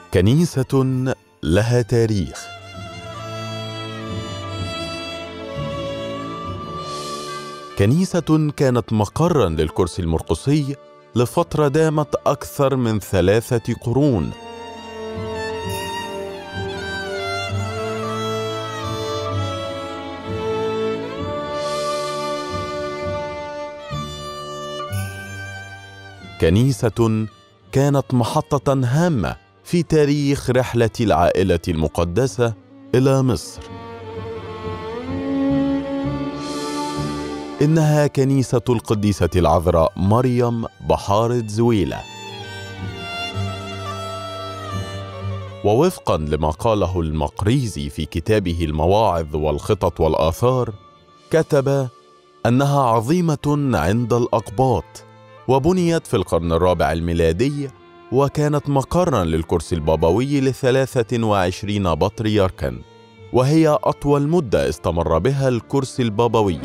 كنيسة لها تاريخ كنيسة كانت مقرا للكرسي المرقسي لفترة دامت أكثر من ثلاثة قرون كنيسة كانت محطة هامة في تاريخ رحلة العائلة المقدسة إلى مصر. إنها كنيسة القديسة العذراء مريم بحارة زويلة. ووفقا لما قاله المقريزي في كتابه المواعظ والخطط والآثار، كتب أنها عظيمة عند الأقباط، وبنيت في القرن الرابع الميلادي وكانت مقرا للكرسي البابوي لثلاثة وعشرين بطريركا وهي أطول مدة استمر بها الكرسي البابوي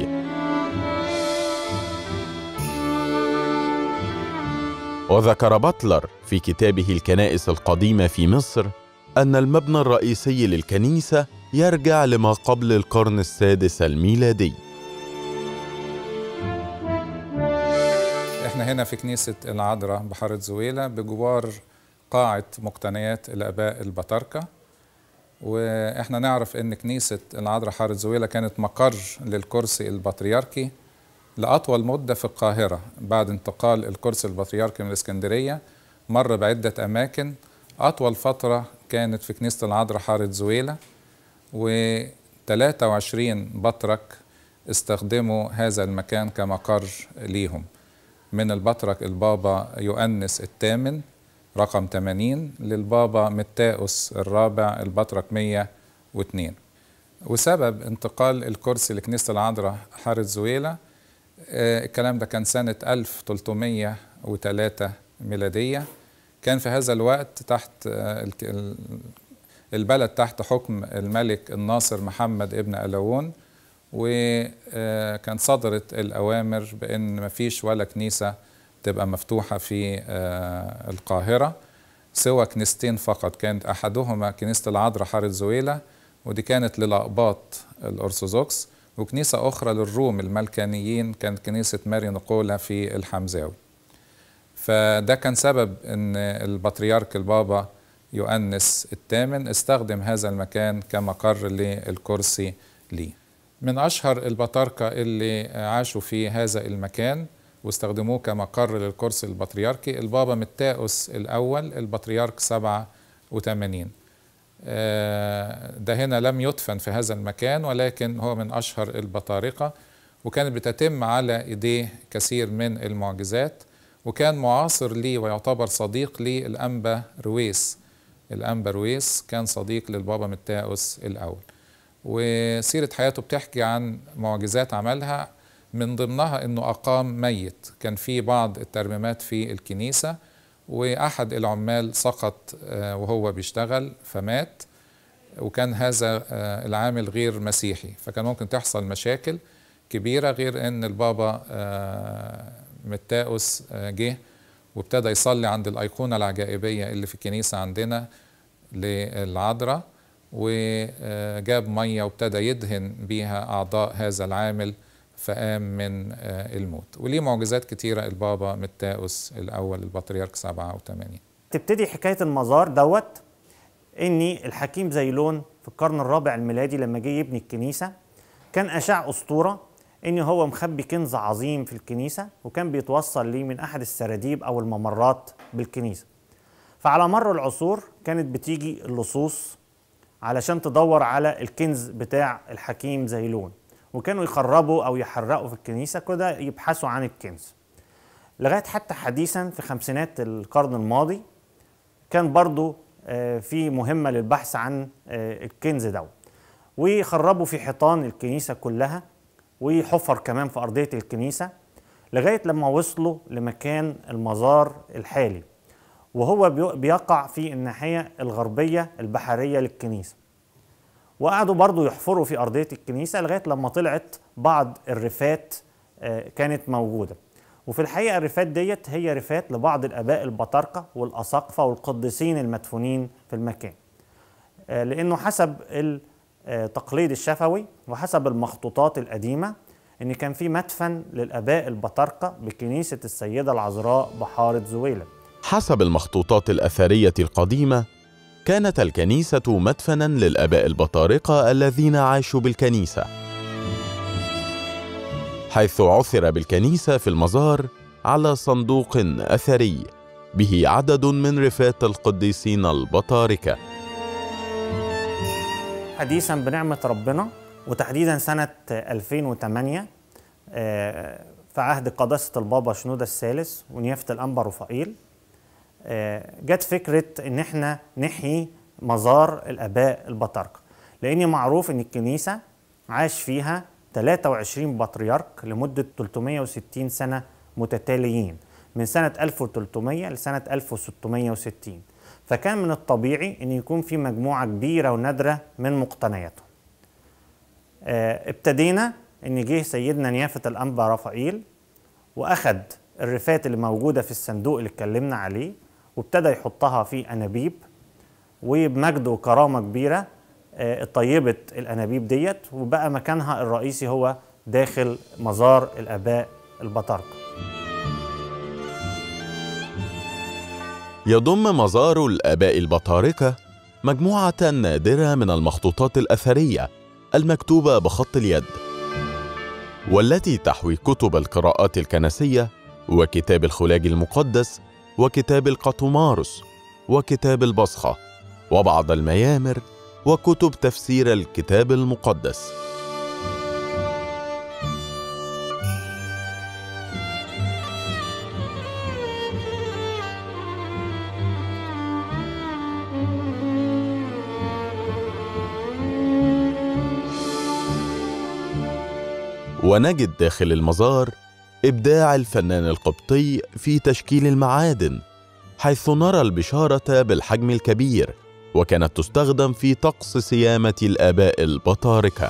وذكر باتلر في كتابه الكنائس القديمة في مصر أن المبنى الرئيسي للكنيسة يرجع لما قبل القرن السادس الميلادي احنا هنا في كنيسة العذراء بحارة زويلة بجوار قاعة مقتنيات الآباء البطاركة واحنا نعرف ان كنيسة العذراء حارة زويلة كانت مقر للكرسي البطريركي لأطول مدة في القاهرة بعد انتقال الكرسي البطريركي من الإسكندرية مر بعدة أماكن أطول فترة كانت في كنيسة العذراء حارة زويلة و 23 بطرك استخدموا هذا المكان كمقر ليهم من البطرك البابا يؤنس الثامن رقم 80 للبابا متاؤس الرابع البطرك 102 وسبب انتقال الكرسي لكنيسة العذراء حارة زويلة آه الكلام ده كان سنة 1303 ميلادية كان في هذا الوقت تحت آه البلد تحت حكم الملك الناصر محمد ابن ألاون وكان صدرت الأوامر بأن مفيش ولا كنيسة تبقى مفتوحة في القاهرة سوى كنيستين فقط كانت أحدهما كنيسة العذراء حارة زويلة ودي كانت للأقباط الأرثوذكس وكنيسة أخرى للروم الملكانيين كانت كنيسة ماري نقولة في الحمزاوي فده كان سبب أن البطريرك البابا يؤنس الثامن استخدم هذا المكان كمقر للكرسي ليه من أشهر البطاركة اللي عاشوا في هذا المكان واستخدموه كمقر للكرسي البطريركي البابا متاؤس الأول البطريرك 87 ده هنا لم يدفن في هذا المكان ولكن هو من أشهر البطارقة وكانت بتتم على إيديه كثير من المعجزات وكان معاصر لي ويعتبر صديق لي الأنبا رويس الأنبا رويس كان صديق للبابا متاؤس الأول وسيرة حياته بتحكي عن معجزات عملها من ضمنها انه اقام ميت كان في بعض الترميمات في الكنيسة واحد العمال سقط وهو بيشتغل فمات وكان هذا العامل غير مسيحي فكان ممكن تحصل مشاكل كبيرة غير ان البابا متاؤس جه وابتدى يصلي عند الأيقونة العجائبية اللي في الكنيسة عندنا للعذراء وجاب ميه وابتدى يدهن بيها اعضاء هذا العامل فقام من الموت وليه معجزات كتيره البابا متاؤس الاول البطريرك 87 تبتدي حكايه المزار دوت ان الحكيم زيلون في القرن الرابع الميلادي لما جه يبني الكنيسه كان اشاع اسطوره ان هو مخبي كنز عظيم في الكنيسه وكان بيتوصل ليه من احد السراديب او الممرات بالكنيسه فعلى مر العصور كانت بتيجي اللصوص علشان تدور على الكنز بتاع الحكيم زيلون وكانوا يخربوا او يحرقوا في الكنيسه كده يبحثوا عن الكنز لغايه حتى حديثا في خمسينات القرن الماضي كان برضو في مهمه للبحث عن الكنز ده ويخربوا في حيطان الكنيسه كلها وحفر كمان في ارضيه الكنيسه لغايه لما وصلوا لمكان المزار الحالي وهو بيقع في الناحية الغربية البحرية للكنيسة وقعدوا برضو يحفروا في أرضية الكنيسة لغاية لما طلعت بعض الرفات كانت موجودة وفي الحقيقة الرفات ديت هي رفات لبعض الآباء البطاركة والأساقفة والقديسين المدفونين في المكان آه، لأنه حسب التقليد الشفوي وحسب المخطوطات القديمة إن كان في مدفن للآباء البطاركة بكنيسة السيدة العذراء بحارة زويلة حسب المخطوطات الأثرية القديمة كانت الكنيسة مدفنا للآباء البطارقة الذين عاشوا بالكنيسة حيث عثر بالكنيسة في المزار على صندوق أثري به عدد من رفات القديسين البطاركة حديثا بنعمة ربنا وتحديدا سنة 2008 آه، في عهد قداسة البابا شنودة الثالث ونيافة الأنبا رفائيل آه، جت فكرة إن إحنا نحيي مزار الآباء البطاركة لأن معروف إن الكنيسة عاش فيها 23 بطريرك لمدة 360 سنة متتاليين من سنة 1300 لسنة 1660 فكان من الطبيعي أن يكون في مجموعة كبيرة ونادرة من مقتنياتهم آه، ابتدينا أن جه سيدنا نيافة الأنبا رفائيل وأخد الرفات اللي موجودة في الصندوق اللي اتكلمنا عليه وابتدى يحطها في أنابيب وبمجد وكرامة كبيرة آه، طيبت الأنابيب ديت وبقى مكانها الرئيسي هو داخل مزار الآباء البطاركة يضم مزار الآباء البطاركة مجموعة نادرة من المخطوطات الأثرية المكتوبة بخط اليد والتي تحوي كتب القراءات الكنسية وكتاب الخلاج المقدس وكتاب القطمارس وكتاب البصخة وبعض الميامر وكتب تفسير الكتاب المقدس ونجد داخل المزار ابداع الفنان القبطي في تشكيل المعادن حيث نرى البشاره بالحجم الكبير وكانت تستخدم في طقس صيامه الاباء البطاركه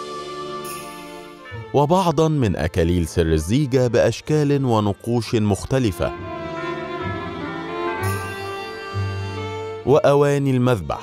وبعضا من اكاليل سر الزيجه باشكال ونقوش مختلفه واواني المذبح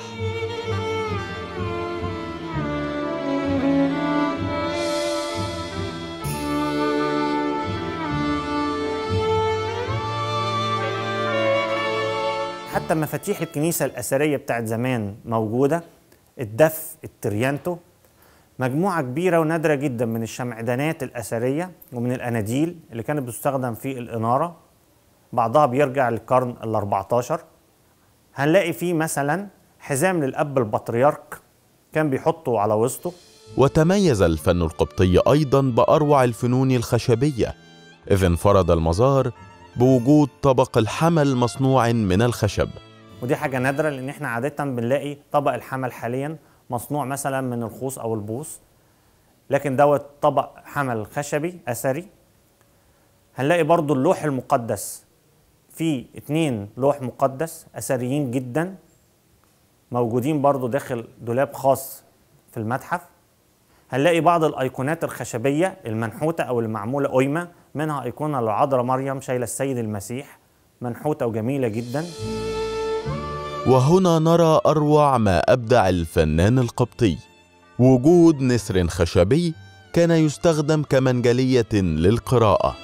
حتى مفاتيح الكنيسة الأثرية بتاعت زمان موجودة الدف التريانتو مجموعة كبيرة ونادرة جدا من الشمعدانات الأثرية ومن الأناديل اللي كانت بتستخدم في الإنارة بعضها بيرجع للقرن ال 14 هنلاقي فيه مثلا حزام للأب البطريرك كان بيحطه على وسطه وتميز الفن القبطي ايضا باروع الفنون الخشبيه اذ انفرد المزار بوجود طبق الحمل مصنوع من الخشب ودي حاجة نادرة لأن احنا عادة بنلاقي طبق الحمل حاليا مصنوع مثلا من الخوص أو البوص لكن دوت طبق حمل خشبي أثري هنلاقي برضو اللوح المقدس في اتنين لوح مقدس أثريين جدا موجودين برضو داخل دولاب خاص في المتحف هنلاقي بعض الأيقونات الخشبية المنحوتة أو المعمولة قيمة منها أيقونة للعذراء مريم شايلة السيد المسيح منحوتة وجميلة جدا وهنا نرى اروع ما ابدع الفنان القبطي وجود نسر خشبي كان يستخدم كمنجليه للقراءه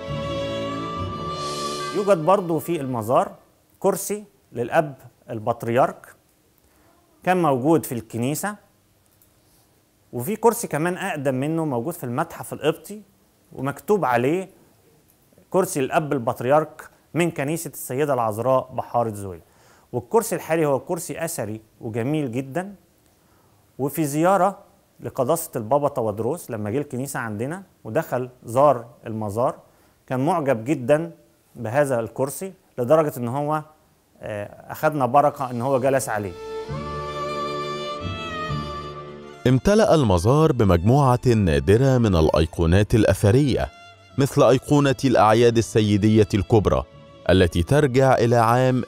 يوجد برضو في المزار كرسي للأب البطريرك كان موجود في الكنيسة وفي كرسي كمان أقدم منه موجود في المتحف القبطي ومكتوب عليه كرسي الأب البطريرك من كنيسة السيدة العذراء بحارة زويل والكرسي الحالي هو كرسي أثري وجميل جدا وفي زيارة لقداسة البابا تودروس لما جه الكنيسة عندنا ودخل زار المزار كان معجب جدا بهذا الكرسي لدرجة ان هو آه، أخدنا بركة ان هو جلس عليه امتلأ المزار بمجموعة نادرة من الأيقونات الأثرية مثل أيقونة الأعياد السيدية الكبرى التي ترجع إلى عام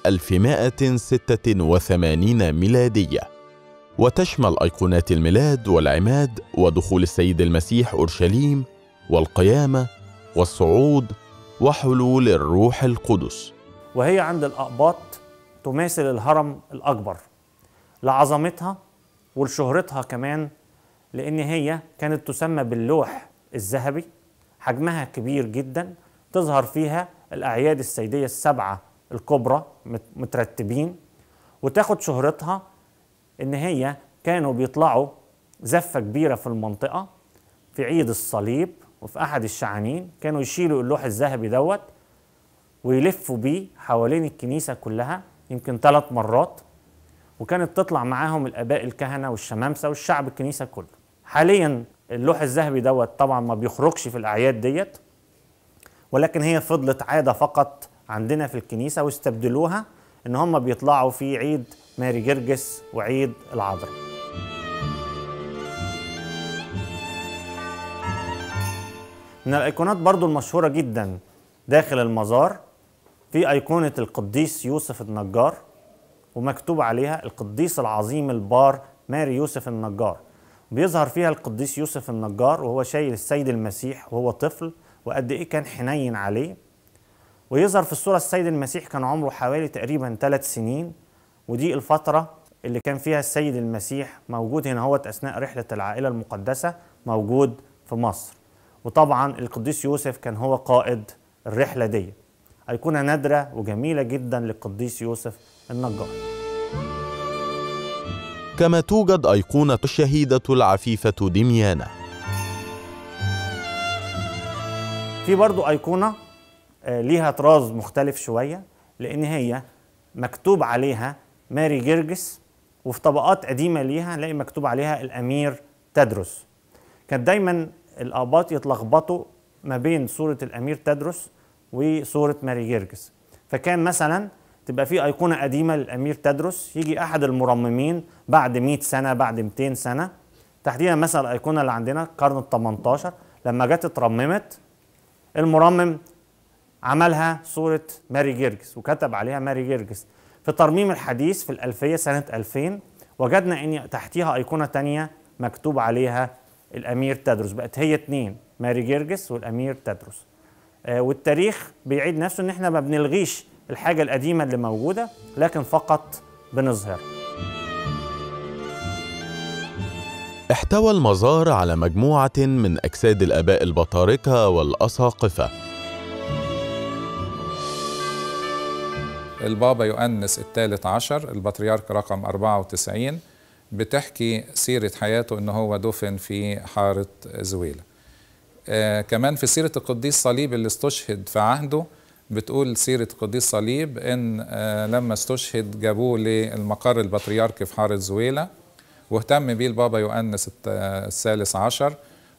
1186 ميلادية وتشمل أيقونات الميلاد والعماد ودخول السيد المسيح أورشليم والقيامة والصعود وحلول الروح القدس وهي عند الأقباط تماثل الهرم الأكبر لعظمتها ولشهرتها كمان لأن هي كانت تسمى باللوح الذهبي حجمها كبير جدا تظهر فيها الأعياد السيدية السبعة الكبرى مت- مترتبين وتاخد شهرتها إن هي كانوا بيطلعوا زفة كبيرة في المنطقة في عيد الصليب وفي أحد الشعانين كانوا يشيلوا اللوح الذهبي دوت ويلفوا بيه حوالين الكنيسة كلها يمكن ثلاث مرات وكانت تطلع معاهم الآباء الكهنة والشمامسة والشعب الكنيسة كله حاليا اللوح الذهبي دوت طبعا ما بيخرجش في الأعياد ديت ولكن هي فضلت عادة فقط عندنا في الكنيسة واستبدلوها إن هم بيطلعوا في عيد ماري جرجس وعيد العذراء من الأيقونات برضو المشهورة جدا داخل المزار في أيقونة القديس يوسف النجار ومكتوب عليها القديس العظيم البار ماري يوسف النجار بيظهر فيها القديس يوسف النجار وهو شايل السيد المسيح وهو طفل وقد ايه كان حنين عليه ويظهر في الصورة السيد المسيح كان عمره حوالي تقريبا ثلاث سنين ودي الفترة اللي كان فيها السيد المسيح موجود هنا هو أثناء رحلة العائلة المقدسة موجود في مصر وطبعا القديس يوسف كان هو قائد الرحلة دي أيقونة نادرة وجميلة جدا للقديس يوسف النجار كما توجد أيقونة الشهيدة العفيفة دميانة في برضو أيقونة آه، ليها طراز مختلف شوية لأن هي مكتوب عليها ماري جرجس وفي طبقات قديمة ليها نلاقي مكتوب عليها الأمير تدرس كان دايما الآباط يتلخبطوا ما بين صورة الأمير تدرس وصورة ماري جرجس فكان مثلا تبقى في أيقونة قديمة للأمير تدرس يجي أحد المرممين بعد 100 سنة بعد 200 سنة تحديدا مثلا الأيقونة اللي عندنا القرن ال 18 لما جت اترممت المرمم عملها صورة ماري جرجس وكتب عليها ماري جرجس في ترميم الحديث في الألفية سنة 2000 وجدنا أن تحتيها أيقونة تانية مكتوب عليها الأمير تدرس بقت هي اتنين ماري جرجس والأمير تدرس آه، والتاريخ بيعيد نفسه ان احنا ما بنلغيش الحاجة القديمة اللي موجودة لكن فقط بنظهر احتوى المزار على مجموعة من أجساد الآباء البطاركة والأساقفة البابا يؤنس الثالث عشر البطريرك رقم 94 بتحكي سيرة حياته إن هو دفن في حارة زويلة آه كمان في سيرة القديس صليب اللي استشهد في عهده بتقول سيرة القديس صليب إن آه لما استشهد جابوه للمقر البطريركي في حارة زويلة واهتم بيه البابا يؤنس الت- الثالث عشر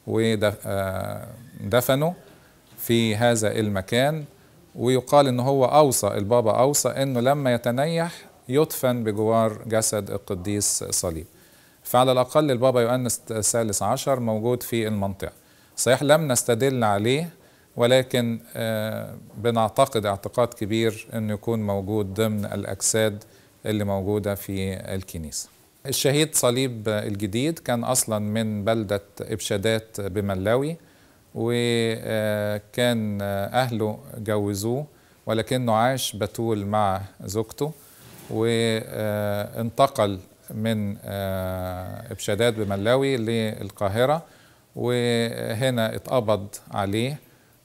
ودفنه في هذا المكان ويقال ان هو اوصى البابا اوصى انه لما يتنيح يدفن بجوار جسد القديس صليب فعلى الاقل البابا يؤنس الثالث عشر موجود في المنطقه صحيح لم نستدل عليه ولكن آه، بنعتقد اعتقاد كبير انه يكون موجود ضمن الاجساد اللي موجوده في الكنيسه الشهيد صليب الجديد كان اصلا من بلده ابشادات بملاوي وكان اهله جوزوه ولكنه عاش بتول مع زوجته وانتقل من ابشادات بملاوي للقاهره وهنا اتقبض عليه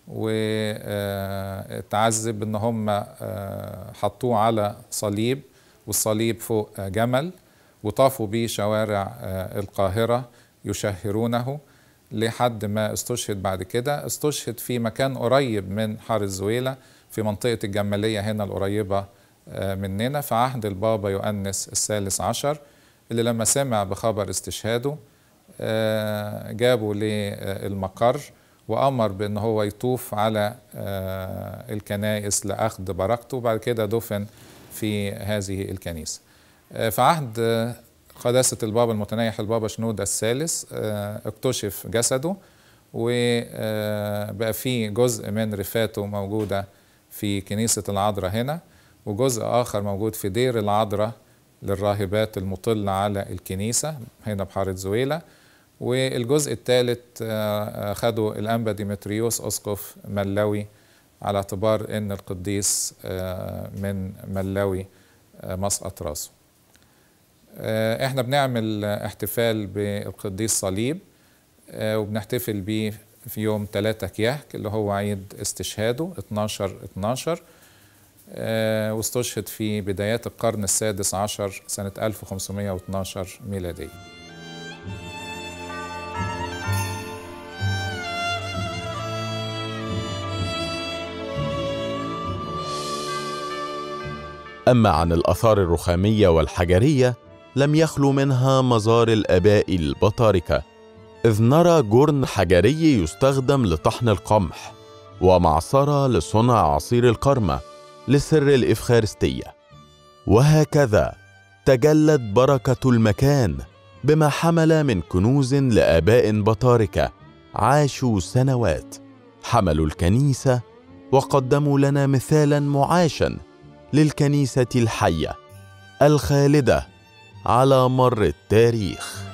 واتعذب ان هم حطوه على صليب والصليب فوق جمل وطافوا بيه شوارع القاهره يشهرونه لحد ما استشهد بعد كده استشهد في مكان قريب من حار الزويلة في منطقة الجمالية هنا القريبة مننا في عهد البابا يؤنس الثالث عشر اللي لما سمع بخبر استشهاده جابوا للمقر وأمر بأن هو يطوف على الكنائس لأخذ بركته وبعد كده دفن في هذه الكنيسة في عهد قداسة البابا المتنيح البابا شنودة الثالث اكتشف جسده وبقى في جزء من رفاته موجودة في كنيسة العذراء هنا وجزء آخر موجود في دير العذراء للراهبات المطلة على الكنيسة هنا بحارة زويلة والجزء الثالث خده الأنبا ديمتريوس أسقف ملاوي على اعتبار ان القديس آه، من ملاوي آه، مسقط راسه آه، احنا بنعمل احتفال بالقديس صليب آه، وبنحتفل بيه في يوم 3 كياك اللي هو عيد استشهاده 12 12 آه، واستشهد في بدايات القرن السادس عشر سنة 1512 ميلادية أما عن الآثار الرخامية والحجرية لم يخلو منها مزار الآباء البطاركة إذ نرى جرن حجري يستخدم لطحن القمح ومعصرة لصنع عصير القرمة لسر الإفخارستية وهكذا تجلت بركة المكان بما حمل من كنوز لآباء بطاركة عاشوا سنوات حملوا الكنيسة وقدموا لنا مثالا معاشا للكنيسة الحية الخالدة على مر التاريخ